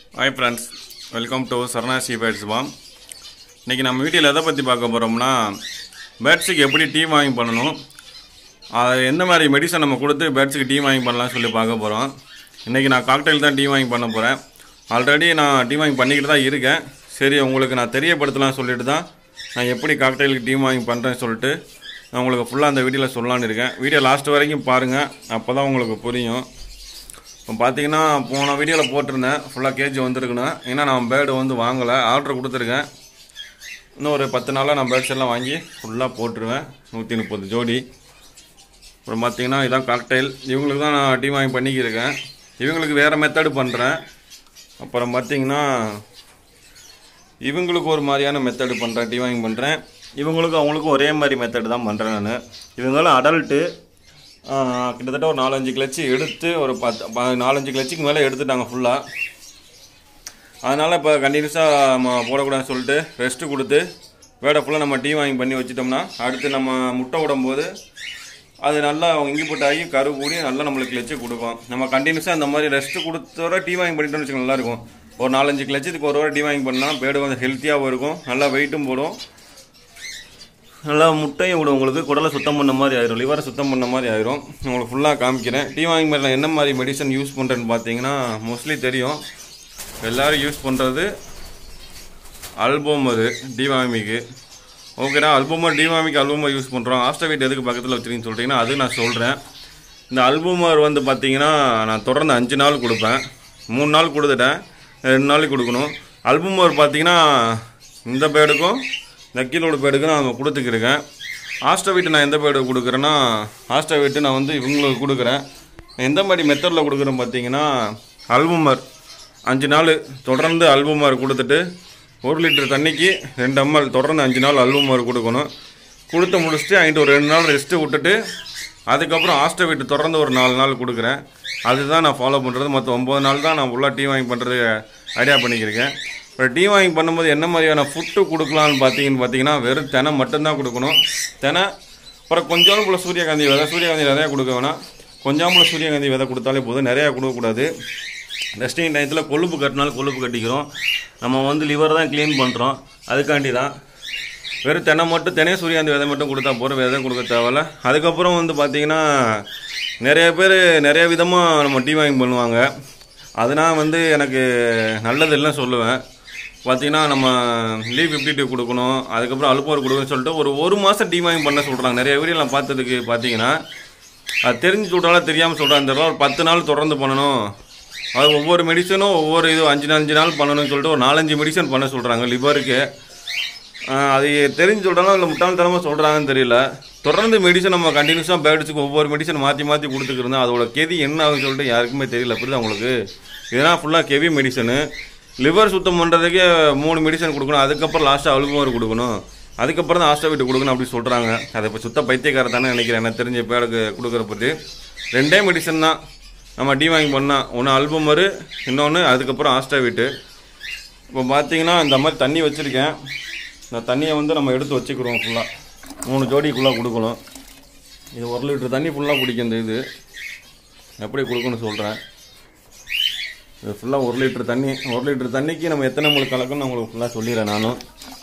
hi friends welcome to Saranasi பேட்ஸ் பாம் இன்றைக்கி நம்ம வீட்டில் எதை பற்றி பார்க்க போகிறோம்னா பேட்ஸுக்கு எப்படி டீ வாங்கி பண்ணணும் அது எந்த மாதிரி மெடிசன் நம்ம கொடுத்து பேட்ஸுக்கு டீ வாங்கி பண்ணலாம்னு சொல்லி பார்க்க போகிறோம் இன்றைக்கி நான் காக்டைல் தான் டீ வாங்கி பண்ண போகிறேன் ஆல்ரெடி நான் டீ வாங்கி பண்ணிக்கிட்டு தான் இருக்கேன் சரி உங்களுக்கு நான் தெரியப்படுத்தலாம்னு சொல்லிட்டு தான் நான் எப்படி காக்டைலுக்கு டீ வாங்கி பண்ணுறேன்னு சொல்லிட்டு நான் உங்களுக்கு ஃபுல்லாக அந்த வீடியோவில் சொல்லலான்னு இருக்கேன் வீடியோ லாஸ்ட் வரைக்கும் பாருங்கள் அப்போ தான் உங்களுக்கு புரியும் இப்போ பார்த்தீங்கன்னா போன வீடியோவில் போட்டிருந்தேன் ஃபுல்லாக கேஜி வந்திருக்குண்ணா ஏன்னா நான் பேர்டு வந்து வாங்கலை ஆர்டர் கொடுத்துருக்கேன் இன்னும் ஒரு பத்து நாளாக நான் பேர்ட்ஸ் எல்லாம் வாங்கி ஃபுல்லாக போட்டுருவேன் நூற்றி முப்பது ஜோடி அப்புறம் பார்த்தீங்கன்னா இதான் காக்டைல் இவங்களுக்கு தான் நான் டீ வாங்கி பண்ணிக்கிருக்கேன் இவங்களுக்கு வேறு மெத்தடு பண்ணுறேன் அப்புறம் பார்த்தீங்கன்னா இவங்களுக்கு ஒரு மாதிரியான மெத்தடு பண்ணுறேன் டீ வாங்கி பண்ணுறேன் இவங்களுக்கும் அவங்களுக்கும் ஒரே மாதிரி மெத்தடு தான் பண்ணுறேன் நான் இவங்களும் அடல்ட்டு கிட்டத்தட்ட ஒரு நாலஞ்சு கிளச்சி எடுத்து ஒரு பத்து ப- நாலஞ்சு கிளச்சிக்கு மேலே எடுத்துட்டாங்க ஃபுல்லாக அதனால் இப்போ கண்டினியூஸாக நம்ம போடக்கூடாதுன்னு சொல்லிட்டு ரெஸ்ட்டு கொடுத்து வேடை ஃபுல்லாக நம்ம டீ வாங்கி பண்ணி வச்சிட்டோம்னா அடுத்து நம்ம முட்டை விடும்போது அது நல்லா இங்கிபுட் ஆகி கரு கூடி நல்லா நம்மளுக்கு கிளச்சு கொடுக்கும் நம்ம கண்டினியூஸாக அந்த மாதிரி ரெஸ்ட்டு கொடுத்தோட டீ வாங்கி பண்ணிட்டோம்னு வச்சுக்கோங்க நல்லா இருக்கும் ஒரு நாலஞ்சு கிளச்சத்துக்கு ஒரு வாரம் டீ வாங்கி பண்ணால் பேடு கொஞ்சம் ஹெல்த்தியாகவும் இருக்கும் நல்லா வெயிட்டும் போடும் நல்லா முட்டையும் விடும் உங்களுக்கு குடலை சுத்தம் பண்ண மாதிரி ஆயிரும் லிவரை சுத்தம் பண்ண மாதிரி ஆயிரும் உங்களுக்கு ஃபுல்லாக காமிக்கிறேன் டீ வாங்கி மேலே என்ன மாதிரி மெடிசன் யூஸ் பண்ணுறேன்னு பார்த்தீங்கன்னா மோஸ்ட்லி தெரியும் எல்லோரும் யூஸ் பண்ணுறது அல்போமரு டிவாமிக்கு ஓகேடா அல்போமர் டிவாமிக்கு அல்போமர் யூஸ் பண்ணுறோம் ஆஸ்டவீட் எதுக்கு பக்கத்தில் வச்சுருக்கீங்கன்னு சொல்லிட்டீங்கன்னா அது நான் சொல்கிறேன் இந்த அல்போமர் வந்து பார்த்தீங்கன்னா நான் தொடர்ந்து அஞ்சு நாள் கொடுப்பேன் மூணு நாள் கொடுத்துட்டேன் ரெண்டு நாளைக்கு கொடுக்கணும் அல்போமர் பார்த்தீங்கன்னா இந்த பேடுக்கும் இந்த கீழோட பேடுக்கும் நான் கொடுத்துக்கிருக்கேன் ஆஸ்டவீட்டு நான் எந்த பேடு கொடுக்குறேன்னா ஆஸ்டவீட்டு நான் வந்து இவங்களுக்கு கொடுக்குறேன் எந்த மாதிரி மெத்தடில் கொடுக்குறேன் பார்த்தீங்கன்னா அல்புமர் அஞ்சு நாள் தொடர்ந்து அல்புமர் கொடுத்துட்டு ஒரு லிட்டர் தண்ணிக்கு ரெண்டு எம்எல் தொடர்ந்து அஞ்சு நாள் அல்புமர் கொடுக்கணும் கொடுத்து முடிச்சுட்டு அங்கிட்டு ஒரு ரெண்டு நாள் ரெஸ்ட்டு விட்டுட்டு அதுக்கப்புறம் ஆஸ்டவீட்டு தொடர்ந்து ஒரு நாலு நாள் கொடுக்குறேன் அதுதான் நான் ஃபாலோ பண்ணுறது மற்ற ஒம்பது நாள் தான் நான் ஃபுல்லாக டீ வாங்கி பண்ணுறது ஐடியா பண்ணிக்கிருக்கேன் இப்போ டீ வாங்கி பண்ணும்போது என்ன மாதிரியான ஃபுட்டு கொடுக்கலான்னு பார்த்தீங்கன்னு பார்த்தீங்கன்னா வெறும் தெனை மட்டும்தான் கொடுக்கணும் தெனை அப்புறம் கொஞ்சோண்டு போல் சூரியகாந்தி விதை சூரியகாந்தி நிறையா கொடுக்க வேணாம் கொஞ்சாம்புல சூரியகாந்தி விதை கொடுத்தாலே போதும் நிறையா கொடுக்கக்கூடாது ரெஸ்டிங் டயத்தில் கொழுப்பு கட்டினாலும் கொழுப்பு கட்டிக்கிறோம் நம்ம வந்து லிவர் தான் க்ளீன் பண்ணுறோம் அதுக்காண்டி தான் வெறும் தென்னை மட்டும் தெனை சூரியகாந்தி விதை மட்டும் கொடுத்தா போகிறோம் விதை கொடுக்க தேவையில்ல அதுக்கப்புறம் வந்து பார்த்திங்கன்னா நிறைய பேர் நிறைய விதமாக நம்ம டீ வாங்கி பண்ணுவாங்க அதனால் வந்து எனக்கு நல்லது இல்லைன்னு சொல்லுவேன் பார்த்தீங்கன்னா நம்ம லீவ் ஃபிஃப்டி டூ கொடுக்கணும் அதுக்கப்புறம் அலுப்போர் கொடுக்கணும்னு சொல்லிட்டு ஒரு ஒரு மாதம் டீ வாங்கி பண்ண சொல்கிறாங்க நிறைய வீடியோ நான் பார்த்ததுக்கு பார்த்தீங்கன்னா அது தெரிஞ்சு சொல்கிறாலும் தெரியாமல் சொல்கிறாங்க இந்த தடவை ஒரு பத்து நாள் தொடர்ந்து பண்ணணும் அது ஒவ்வொரு மெடிசனும் ஒவ்வொரு இது அஞ்சு நாள் அஞ்சு நாள் பண்ணணும்னு சொல்லிட்டு ஒரு நாலஞ்சு மெடிசன் பண்ண சொல்கிறாங்க லிவருக்கு அது தெரிஞ்சு சொல்கிறாங்க இல்லை முட்டாள்தனமாக சொல்கிறாங்கன்னு தெரியல தொடர்ந்து மெடிசன் நம்ம கண்டினியூஸாக பேர்ட்ஸுக்கு ஒவ்வொரு மெடிசன் மாற்றி மாற்றி கொடுத்துக்கிருந்தோம் அதோட கெதி என்ன ஆகுன்னு சொல்லிட்டு யாருக்குமே தெரியல புரியுதா உங்களுக்கு இதெல்லாம் ஃபுல்லாக கெவி மெடிசனு லிவர் சுத்தம் பண்ணுறதுக்கே மூணு மெடிசன் கொடுக்கணும் அதுக்கப்புறம் லாஸ்ட்டாக அழுகுமாறு கொடுக்கணும் அதுக்கப்புறம் தான் ஆஸ்டா வீட்டு கொடுக்கணும் அப்படி சொல்கிறாங்க அதை இப்போ சுத்த பைத்தியக்கார தானே நினைக்கிறேன் எனக்கு தெரிஞ்ச பேருக்கு கொடுக்குற பற்றி ரெண்டே மெடிசன் தான் நம்ம டி வாங்கி பண்ணால் ஒன்று அல்பமரு இன்னொன்று அதுக்கப்புறம் ஆஸ்டா வீட்டு இப்போ பார்த்தீங்கன்னா இந்த மாதிரி தண்ணி வச்சுருக்கேன் இந்த தண்ணியை வந்து நம்ம எடுத்து வச்சுக்கிறோம் ஃபுல்லாக மூணு ஜோடிக்குள்ளே கொடுக்கணும் இது ஒரு லிட்டர் தண்ணி ஃபுல்லாக குடிக்கும் இந்த இது எப்படி கொடுக்கணும்னு சொல்கிறேன் இது ஃபுல்லாக ஒரு லிட்டர் தண்ணி ஒரு லிட்டர் தண்ணிக்கு நம்ம எத்தனை உங்களுக்கு கலக்கணும் உங்களுக்கு ஃபுல்லாக சொல்லிடுறேன் நானும்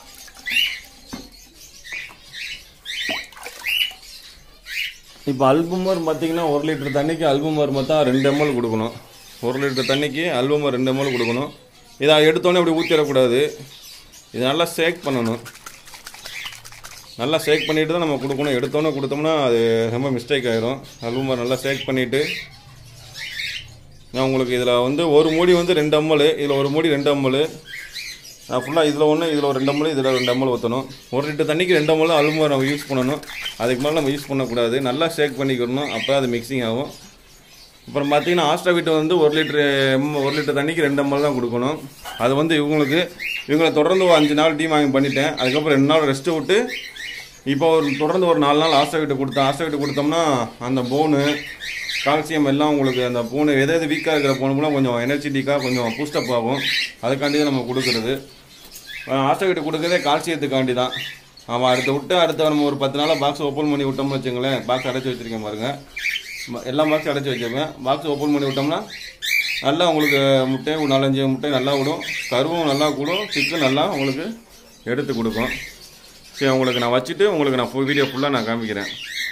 இப்போ அல்பமர் பார்த்தீங்கன்னா ஒரு லிட்டர் தண்ணிக்கு அல்பமர் மொத்தம் ரெண்டு எம்எல் கொடுக்கணும் ஒரு லிட்டர் தண்ணிக்கு அல்பமர் ரெண்டு எம்எல் கொடுக்கணும் இதை எடுத்தோன்னே அப்படி ஊற்றிடக்கூடாது இது நல்லா ஷேக் பண்ணணும் நல்லா ஷேக் பண்ணிட்டு தான் நம்ம கொடுக்கணும் எடுத்தோன்னே கொடுத்தோம்னா அது ரொம்ப மிஸ்டேக் ஆயிரும் அல்பமர் நல்லா ஷேக் பண்ணிவிட்டு நான் உங்களுக்கு இதில் வந்து ஒரு மூடி வந்து ரெண்டு எம்எல் இதில் ஒரு மூடி ரெண்டு எம்எல் நான் ஃபுல்லாக இதில் ஒன்று இதில் ஒரு ரெண்டு எம்எல் இதில் ரெண்டு எம்எல் ஊற்றணும் ஒரு லிட்டர் தண்ணிக்கு ரெண்டு எம்எல் அலுமினியம் நம்ம யூஸ் பண்ணணும் அதுக்கு மேலே நம்ம யூஸ் பண்ணக்கூடாது நல்லா ஷேக் பண்ணிக்கணும் அப்போ அது மிக்சிங் ஆகும் அப்புறம் பார்த்தீங்கன்னா ஆஸ்ட்ராவிட் வந்து ஒரு லிட்டரு எம் ஒரு லிட்டர் தண்ணிக்கு ரெண்டு எம்எல் தான் கொடுக்கணும் அது வந்து இவங்களுக்கு இவங்களை தொடர்ந்து ஒரு அஞ்சு நாள் டீ வாங்கி பண்ணிட்டேன் அதுக்கப்புறம் ரெண்டு நாள் ரெஸ்ட்டு விட்டு இப்போ ஒரு தொடர்ந்து ஒரு நாலு நாள் ஆஸ்ட்ராவிட் கொடுத்தேன் ஆஸ்ட்ராவிட் கொடுத்தோம்னா அந்த போனு கால்சியம் எல்லாம் உங்களுக்கு அந்த பூனை எது எது வீக்காக இருக்கிற பூனுக்குலாம் கொஞ்சம் எனர்ஜெட்டிக்காக கொஞ்சம் பூஸ்டப் ஆகும் அதுக்காண்டி தான் நம்ம கொடுக்குறது ஆஸ்ட்ராவிட் கொடுக்குறதே கால்சியத்துக்காண்டி தான் ஆமாம் அடுத்து விட்டு அடுத்த நம்ம ஒரு பத்து நாளாக பாக்ஸ் ஓப்பன் பண்ணி விட்டோம்னு வச்சுங்களேன் பாக்ஸ் அடைச்சி வச்சிருக்கேன் பாருங்க ம- எல்லா பாக்ஸும் அடைச்சி வச்சிருப்பேன் பாக்ஸ் ஓப்பன் பண்ணி விட்டோம்னா நல்லா உங்களுக்கு முட்டை ஒரு நாலஞ்சு முட்டை நல்லா விடும் கருவும் நல்லா கூடும் சிக்கன் நல்லா உங்களுக்கு எடுத்து கொடுக்கும் சரி உங்களுக்கு நான் வச்சுட்டு உங்களுக்கு நான் வீடியோ ஃபுல்லாக நான் காமிக்கிறேன்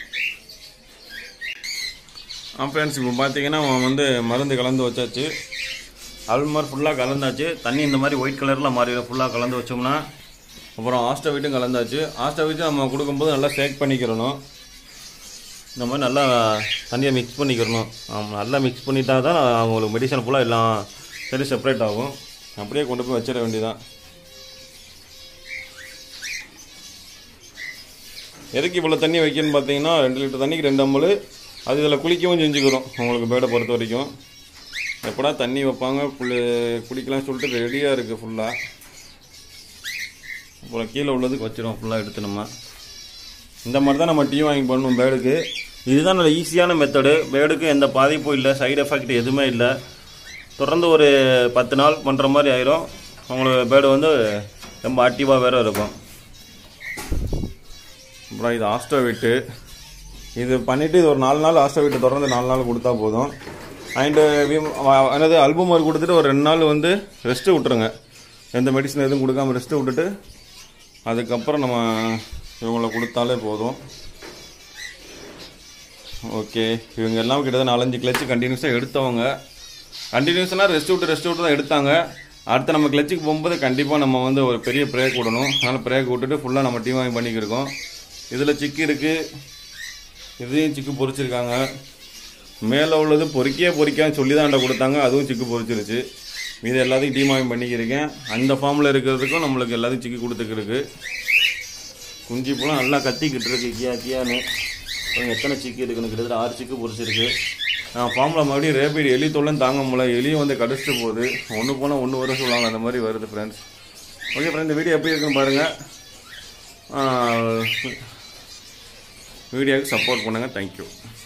ஆ ஃப்ரெண்ட்ஸ் இப்போ பார்த்தீங்கன்னா அவன் வந்து மருந்து கலந்து வச்சாச்சு அல்மார் ஃபுல்லாக கலந்தாச்சு தண்ணி இந்த மாதிரி ஒயிட் கலரில் மாறி ஃபுல்லாக கலந்து வச்சோம்னா அப்புறம் ஆஸ்டவிட்டும் கலந்தாச்சு ஆஸ்டவிட்டும் நம்ம கொடுக்கும்போது நல்லா ஷேக் பண்ணிக்கிறணும் இந்த மாதிரி நல்லா தண்ணியை மிக்ஸ் பண்ணிக்கிறணும் ஆமாம் நல்லா மிக்ஸ் பண்ணிட்டா தான் அவங்களுக்கு மெடிசன் ஃபுல்லாக எல்லாம் சரி செப்பரேட் ஆகும் அப்படியே கொண்டு போய் வச்சிட வேண்டியதான் எதுக்கு இவ்வளோ தண்ணி வைக்கணும்னு பார்த்தீங்கன்னா ரெண்டு லிட்டர் தண்ணிக்கு ரெண்டு அம்பல் அது இதில் குளிக்கவும் செஞ்சுக்கிறோம் உங்களுக்கு பேடை பொறுத்த வரைக்கும் எப்படா தண்ணி வைப்பாங்க புல்லு குடிக்கலாம்னு சொல்லிட்டு ரெடியாக இருக்குது ஃபுல்லாக அப்புறம் கீழே உள்ளதுக்கு வச்சிடும் ஃபுல்லாக எடுத்து நம்ம இந்த மாதிரி தான் நம்ம டீ வாங்கி பண்ணணும் பேடுக்கு இதுதான் நல்ல ஈஸியான மெத்தடு பேடுக்கு எந்த பாதிப்பும் இல்லை சைடு எஃபெக்ட் எதுவுமே இல்லை தொடர்ந்து ஒரு பத்து நாள் பண்ணுற மாதிரி ஆயிரும் உங்களுக்கு பேடு வந்து ரொம்ப ஆக்டிவாக வேறு இருக்கும் அப்புறம் இது ஆஸ்டோ விட்டு இது பண்ணிவிட்டு இது ஒரு நாலு நாள் ஆஸ்டோ விட்டு தொடர்ந்து நாலு நாள் கொடுத்தா போதும் அண்டு என்னது அல்பம் மாதிரி கொடுத்துட்டு ஒரு ரெண்டு நாள் வந்து ரெஸ்ட்டு விட்டுருங்க எந்த மெடிசன் எதுவும் கொடுக்காம ரெஸ்ட்டு விட்டுட்டு அதுக்கப்புறம் நம்ம இவங்களை கொடுத்தாலே போதும் ஓகே இவங்க எல்லாம் கிட்டத்தட்ட நாலஞ்சு கிளச்சு கண்டினியூஸாக எடுத்தவங்க கண்டினியூஸாக ரெஸ்ட் விட்டு ரெஸ்ட் விட்டு தான் எடுத்தாங்க அடுத்து நம்ம கிளச்சுக்கு போகும்போது கண்டிப்பாக நம்ம வந்து ஒரு பெரிய பிரேக் விடணும் அதனால் பிரேக் விட்டுட்டு ஃபுல்லாக நம்ம டீம் வாங்கி பண்ணிக்கிருக்கோம் இதில் சிக்கு இருக்குது இதையும் சிக்கு பொரிச்சிருக்காங்க மேலே உள்ளது பொறிக்கே பொறிக்கான்னு சொல்லி தான் கொடுத்தாங்க அதுவும் சிக்கு பொரிச்சிருச்சு மீது எல்லாத்தையும் டீம் வாங்கி பண்ணிக்கிருக்கேன் அந்த ஃபார்மில் இருக்கிறதுக்கும் நம்மளுக்கு எல்லாத்தையும் சிக்கி கொடுத்துக்கிருக்கு குஞ்சு பூலாம் நல்லா கத்திக்கிட்டு இருக்கு கியா கியான்னு அப்புறம் எத்தனை சிக்கி இருக்குன்னு கிட்டத்தட்ட ஆறு சிக்கு பொரிச்சிருக்கு நான் ஃபார்மில் மறுபடியும் ரேபிட் எலி தொல்லைன்னு தாங்க முடியல எலியும் வந்து கடிச்சிட்டு போகுது ஒன்று போனால் ஒன்று வரும் சொல்லுவாங்க அந்த மாதிரி வருது ஃப்ரெண்ட்ஸ் ஓகே ஃப்ரெண்ட் இந்த வீடியோ எப்படி இருக்குன்னு பாருங்கள் வீடியோவுக்கு சப்போர்ட் பண்ணுங்கள் தேங்க்யூ